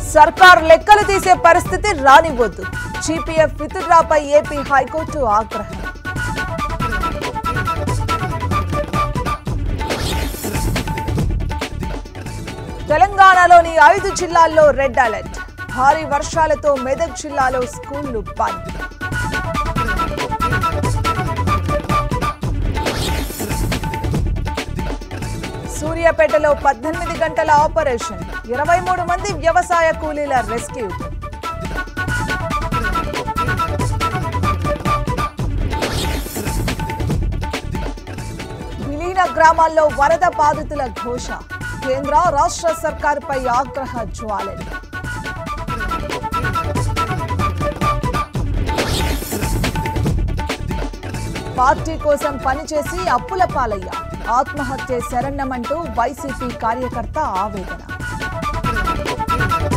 సర్కార్ లెక్కలు తీసే పరిస్థితి రానివ్వద్దు జీపీఎఫ్ విత్డ్రాపై ఏపీ హైకోర్టు ఆగ్రహం తెలంగాణలోని ఐదు జిల్లాల్లో రెడ్ అలర్ట్ భారీ వర్షాలతో మెదక్ జిల్లాలో స్కూళ్లు బంద్ సూర్యాపేటలో పద్దెనిమిది గంటల ఆపరేషన్ ఇరవై మూడు మంది వ్యవసాయ కూలీల రెస్క్యూ విలీన గ్రామాల్లో వరద బాధితుల ఘోష కేంద్ర రాష్ట్ర సర్కారుపై ఆగ్రహ జ్వాలలు పార్టీ కోసం పనిచేసి అప్పుల పాలయ్య ఆత్మహత్య శరణ్యమంటూ వైసీపీ కార్యకర్త ఆవేదన